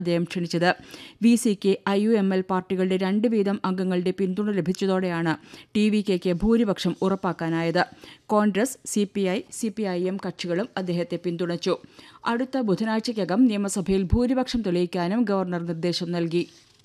അദ്ദേഹം ക്ഷണിച്ചത് വി സിക്ക് ഐ യു എം എൽ പാർട്ടികളുടെ രണ്ട് വീതം അംഗങ്ങളുടെ പിന്തുണ ലഭിച്ചതോടെയാണ് ടി വി കെക്ക് ഭൂരിപക്ഷം ഉറപ്പാക്കാനായത് Congress C P I C P I M കക്ഷികളും അദ്ദേഹത്തെ പിന്തുണച്ചു അടുത്ത ബുധനാഴ്ചയ്ക്കകം നിയമസഭയിൽ ഭൂരിപക്ഷം തെളിയിക്കാനും ഗവർണർ നിർദ്ദേശം നൽകി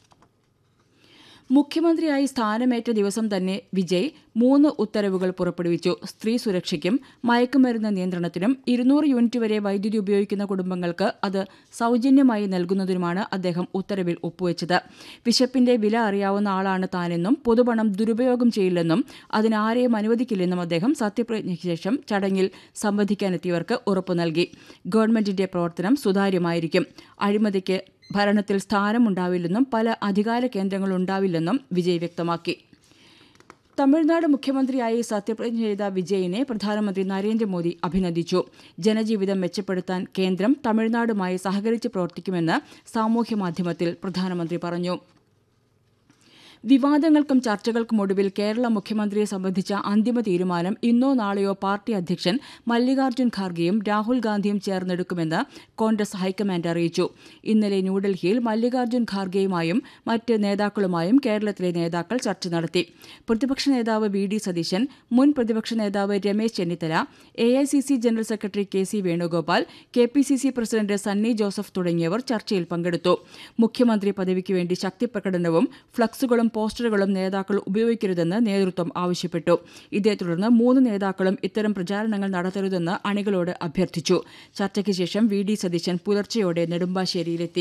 മുഖ്യമന്ത്രിയായി സ്ഥാനമേറ്റ ദിവസം തന്നെ വിജയ് മൂന്ന് ഉത്തരവുകൾ പുറപ്പെടുവിച്ചു സ്ത്രീ സുരക്ഷയ്ക്കും മയക്കുമരുന്ന് നിയന്ത്രണത്തിനും ഇരുന്നൂറ് യൂണിറ്റ് വരെ വൈദ്യുതി ഉപയോഗിക്കുന്ന കുടുംബങ്ങൾക്ക് അത് സൗജന്യമായി നൽകുന്നതിനുമാണ് അദ്ദേഹം ഉത്തരവിൽ ഒപ്പുവെച്ചത് വിശപ്പിന്റെ വില അറിയാവുന്ന ആളാണ് താനെന്നും പൊതുപണം ദുരുപയോഗം ചെയ്യില്ലെന്നും അതിനാരെയും അനുവദിക്കില്ലെന്നും അദ്ദേഹം സത്യപ്രതിജ്ഞയ്ക്ക് ശേഷം ചടങ്ങിൽ സംബന്ധിക്കാനെത്തിയവർക്ക് ഉറപ്പു നൽകി ഗവൺമെന്റിന്റെ പ്രവർത്തനം സുതാര്യമായിരിക്കും അഴിമതിക്ക് ഭരണത്തിൽ സ്ഥാനമുണ്ടാവില്ലെന്നും പല അധികാര കേന്ദ്രങ്ങളുണ്ടാവില്ലെന്നും വിജയ് വ്യക്തമാക്കി തമിഴ്നാട് മുഖ്യമന്ത്രിയായി സത്യപ്രതിജ്ഞ ചെയ്ത വിജയിനെ പ്രധാനമന്ത്രി നരേന്ദ്രമോദി അഭിനന്ദിച്ചു ജനജീവിതം മെച്ചപ്പെടുത്താൻ കേന്ദ്രം തമിഴ്നാടുമായി സഹകരിച്ച് പ്രവർത്തിക്കുമെന്ന് സാമൂഹ്യമാധ്യമത്തിൽ പ്രധാനമന്ത്രി പറഞ്ഞു വിവാദങ്ങൾക്കും ചർച്ചകൾക്കും ഒടുവിൽ കേരള മുഖ്യമന്ത്രിയെ സംബന്ധിച്ച അന്തിമ തീരുമാനം ഇന്നോ നാളെയോ പാർട്ടി അധ്യക്ഷൻ മല്ലികാർജ്ജുൻ ഖാർഗെയും രാഹുൽ ഗാന്ധിയും ചേർന്നെടുക്കുമെന്ന് കോൺഗ്രസ് ഹൈക്കമാൻഡ് അറിയിച്ചു ഇന്നലെ ന്യൂഡൽഹിയിൽ മല്ലികാർജ്ജുൻ ഖാർഗെയുമായും മറ്റ് നേതാക്കളുമായും കേരളത്തിലെ നേതാക്കൾ ചർച്ച നടത്തി പ്രതിപക്ഷ നേതാവ് വി ഡി സതീശൻ മുൻ പ്രതിപക്ഷ നേതാവ് Ramesh Chennithala A I C C general secretary K C Venugopal K P C C president Sunny Joseph തുടങ്ങിയവർ ചർച്ചയിൽ പങ്കെടുത്തു മുഖ്യമന്ത്രി പദവിക്ക് വേണ്ടി ശക്തിപ്രകടനവും ഫ്ളക്സുകളും പോസ്റ്ററുകളും നേതാക്കൾ ഉപയോഗിക്കരുതെന്ന് നേതൃത്വം ആവശ്യപ്പെട്ടു ഇതേ തുടർന്ന് മൂന്ന് നേതാക്കളും ഇത്തരം പ്രചാരണങ്ങൾ നടത്തരുതെന്ന് അണികളോട് അഭ്യർത്ഥിച്ചു ചർച്ചയ്ക്ക് ശേഷം വി ഡി സതീശൻ പുലർച്ചെയോടെ നെടുമ്പാശ്ശേരിയിലെത്തി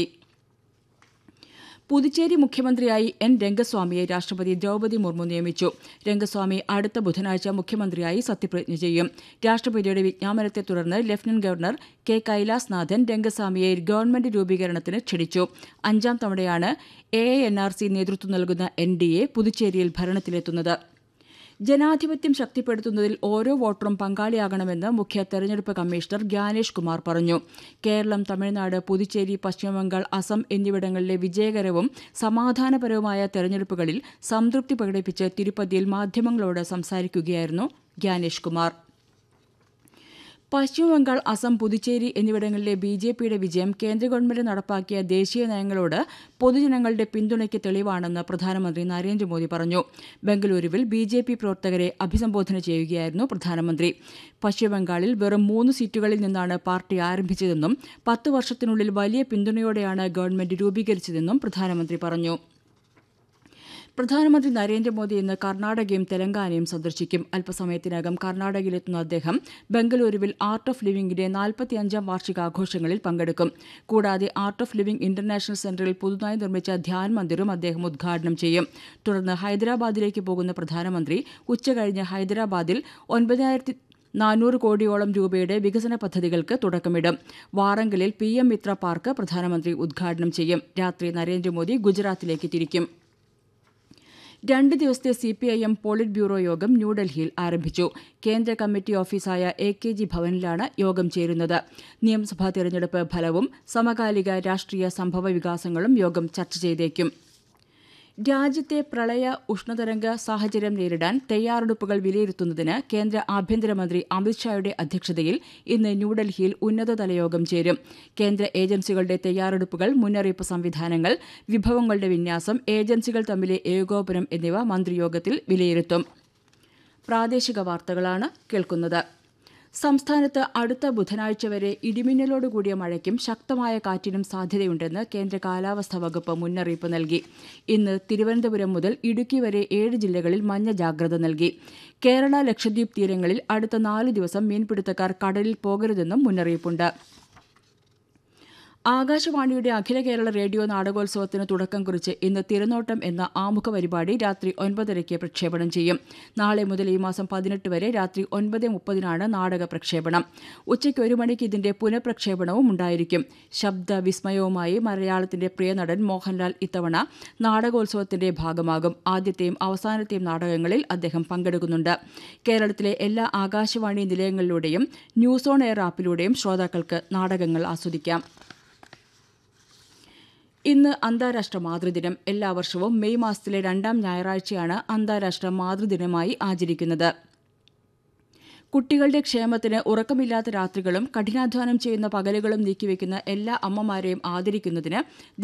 പുതുച്ചേരി മുഖ്യമന്ത്രിയായി എൻ രംഗസ്വാമിയെ രാഷ്ട്രപതി ദ്രൌപതി മുർമു നിയമിച്ചു രംഗസ്വാമി അടുത്ത ബുധനാഴ്ച മുഖ്യമന്ത്രിയായി സത്യപ്രതിജ്ഞ ചെയ്യും രാഷ്ട്രപതിയുടെ വിജ്ഞാപനത്തെ തുടർന്ന് ലഫ്റ്റനന്റ് ഗവർണർ കെ കൈലാസ്നാഥൻ രംഗസ്വാമിയെ ഗവൺമെന്റ് രൂപീകരണത്തിന് ക്ഷണിച്ചു അഞ്ചാം തവണയാണ് എ എൻ ആർ സി നേതൃത്വം നൽകുന്ന എൻ ഡി എ പുതുച്ചേരിയിൽ ഭരണത്തിലെത്തുന്നത് ജനാധിപത്യം ശക്തിപ്പെടുത്തുന്നതിൽ ഓരോ വോട്ടറും പങ്കാളിയാകണമെന്ന് മുഖ്യ തെരഞ്ഞെടുപ്പ് കമ്മീഷണർ ഗ്യാനേഷ് കുമാർ പറഞ്ഞു കേരളം തമിഴ്നാട് പുതുച്ചേരി പശ്ചിമബംഗാൾ അസം എന്നിവിടങ്ങളിലെ വിജയകരവും സമാധാനപരവുമായ തെരഞ്ഞെടുപ്പുകളിൽ സംതൃപ്തി പ്രകടിപ്പിച്ച് തിരുപ്പതിയിൽ മാധ്യമങ്ങളോട് സംസാരിക്കുകയായിരുന്നു ഗ്യാനേഷ് കുമാർ പശ്ചിമബംഗാൾ അസം പുതുച്ചേരി എന്നിവിടങ്ങളിലെ ബി ജെ പിയുടെ വിജയം കേന്ദ്ര ഗവൺമെന്റ് നടപ്പാക്കിയ ദേശീയ നയങ്ങളോട് പൊതുജനങ്ങളുടെ പിന്തുണയ്ക്ക് തെളിവാണെന്ന് പ്രധാനമന്ത്രി നരേന്ദ്രമോദി പറഞ്ഞു ബംഗളൂരുവിൽ ബി ജെ പി പ്രവർത്തകരെ അഭിസംബോധന ചെയ്യുകയായിരുന്നു പ്രധാനമന്ത്രി പശ്ചിമബംഗാളിൽ വെറും മൂന്ന് സീറ്റുകളിൽ നിന്നാണ് പാർട്ടി ആരംഭിച്ചതെന്നും പത്ത് വർഷത്തിനുള്ളിൽ വലിയ പിന്തുണയോടെയാണ് ഗവൺമെന്റ് രൂപീകരിച്ചതെന്നും പ്രധാനമന്ത്രി പറഞ്ഞു പ്രധാനമന്ത്രി നരേന്ദ്രമോദി ഇന്ന് കർണാടകയും തെലങ്കാനയും സന്ദർശിക്കും അല്പസമയത്തിനകം കർണാടകയിലെത്തുന്ന അദ്ദേഹം ബംഗളൂരുവിൽ ആർട്ട് ഓഫ് ലിവിംഗിന്റെ നാൽപ്പത്തിയഞ്ചാം വാർഷികാഘോഷങ്ങളിൽ പങ്കെടുക്കും കൂടാതെ ആർട്ട് ഓഫ് ലിവിംഗ് ഇന്റർനാഷണൽ സെന്ററിൽ പുതുതായി നിർമ്മിച്ച ധ്യാൻ മന്ദിറും അദ്ദേഹം ഉദ്ഘാടനം ചെയ്യും തുടർന്ന് ഹൈദരാബാദിലേക്ക് പോകുന്ന പ്രധാനമന്ത്രി ഉച്ചകഴിഞ്ഞ് ഹൈദരാബാദിൽ ഒൻപതിനായിരത്തി നാനൂറ് കോടിയോളം രൂപയുടെ വികസന പദ്ധതികൾക്ക് തുടക്കമിടും വാറങ്കലിൽ പി എം മിത്ര പാർക്ക് പ്രധാനമന്ത്രി ഉദ്ഘാടനം ചെയ്യും രാത്രി നരേന്ദ്രമോദി ഗുജറാത്തിലേക്ക് തിരിക്കും രണ്ട് ദിവസത്തെ C P I M polit bureau യോഗം ന്യൂഡൽഹിയിൽ ആരംഭിച്ചു കേന്ദ്ര കമ്മിറ്റി ഓഫീസായ എ കെ ജി ഭവനിലാണ് യോഗം ചേരുന്നത് നിയമസഭാ തെരഞ്ഞെടുപ്പ് ഫലവും സമകാലിക രാഷ്ട്രീയ സംഭവ വികാസങ്ങളും യോഗം ചർച്ച ചെയ്തേക്കും രാജ്യത്തെ പ്രളയ ഉഷ്ണതരംഗ സാഹചര്യം നേരിടാൻ തയ്യാറെടുപ്പുകൾ വിലയിരുത്തുന്നതിന് കേന്ദ്ര ആഭ്യന്തരമന്ത്രി അമിത്ഷായുടെ അധ്യക്ഷതയിൽ ഇന്ന് ന്യൂഡൽഹിയിൽ ഉന്നതതല യോഗം ചേരും കേന്ദ്ര ഏജൻസികളുടെ തയ്യാറെടുപ്പുകൾ മുന്നറിയിപ്പ് സംവിധാനങ്ങൾ വിഭവങ്ങളുടെ വിന്യാസം ഏജൻസികൾ തമ്മിലെ ഏകോപനം എന്നിവ മന്ത്രിയോഗത്തിൽ വിലയിരുത്തും പ്രാദേശിക വാർത്തകളാണ് കേൾക്കുന്നത് സംസ്ഥാനത്ത് അടുത്ത ബുധനാഴ്ച വരെ ഇടിമിന്നലോടുകൂടിയ മഴയ്ക്കും ശക്തമായ കാറ്റിനും സാധ്യതയുണ്ടെന്ന് കേന്ദ്ര കാലാവസ്ഥാ വകുപ്പ് മുന്നറിയിപ്പ് നൽകി ഇന്ന് തിരുവനന്തപുരം മുതൽ ഇടുക്കി വരെ ഏഴ് ജില്ലകളിൽ മഞ്ഞ ജാഗ്രത നൽകി കേരള ലക്ഷദ്വീപ് തീരങ്ങളിൽ അടുത്ത നാല് ദിവസം മീൻപിടുത്തക്കാർ കടലിൽ പോകരുതെന്നും മുന്നറിയിപ്പുണ്ട് ആകാശവാണിയുടെ അഖില കേരള റേഡിയോ നാടകോത്സവത്തിന് തുടക്കം കുറിച്ച് ഇന്ന് തിരനോട്ടം എന്ന ആമുഖ പരിപാടി രാത്രി ഒൻപതരയ്ക്ക് പ്രക്ഷേപണം ചെയ്യും നാളെ മുതൽ ഈ മാസം പതിനെട്ട് വരെ രാത്രി ഒൻപത് മുപ്പതിനാണ് നാടക പ്രക്ഷേപണം ഉച്ചയ്ക്ക് ഒരു മണിക്ക് ഇതിന്റെ പുനഃപ്രക്ഷേപണവും ഉണ്ടായിരിക്കും ശബ്ദ വിസ്മയവുമായി മലയാളത്തിന്റെ പ്രിയ നടൻ മോഹൻലാൽ ഇത്തവണ നാടകോത്സവത്തിന്റെ ഭാഗമാകും ആദ്യത്തെയും അവസാനത്തെയും നാടകങ്ങളിൽ അദ്ദേഹം പങ്കെടുക്കുന്നുണ്ട് കേരളത്തിലെ എല്ലാ ആകാശവാണി നിലയങ്ങളിലൂടെയും ന്യൂസ് ഓൺ എയർ ആപ്പിലൂടെയും ശ്രോതാക്കൾക്ക് നാടകങ്ങൾ ആസ്വദിക്കാം ഇന്ന് അന്താരാഷ്ട്ര മാതൃദിനം എല്ലാ വർഷവും മെയ് മാസത്തിലെ രണ്ടാം ഞായറാഴ്ചയാണ് അന്താരാഷ്ട്ര മാതൃദിനമായി ആചരിക്കുന്നത് കുട്ടികളുടെ ക്ഷേമത്തിന് ഉറക്കമില്ലാത്ത രാത്രികളും കഠിനാധ്വാനം ചെയ്യുന്ന പകലുകളും നീക്കിവെക്കുന്ന എല്ലാ അമ്മമാരെയും ആദരിക്കുന്നതിന്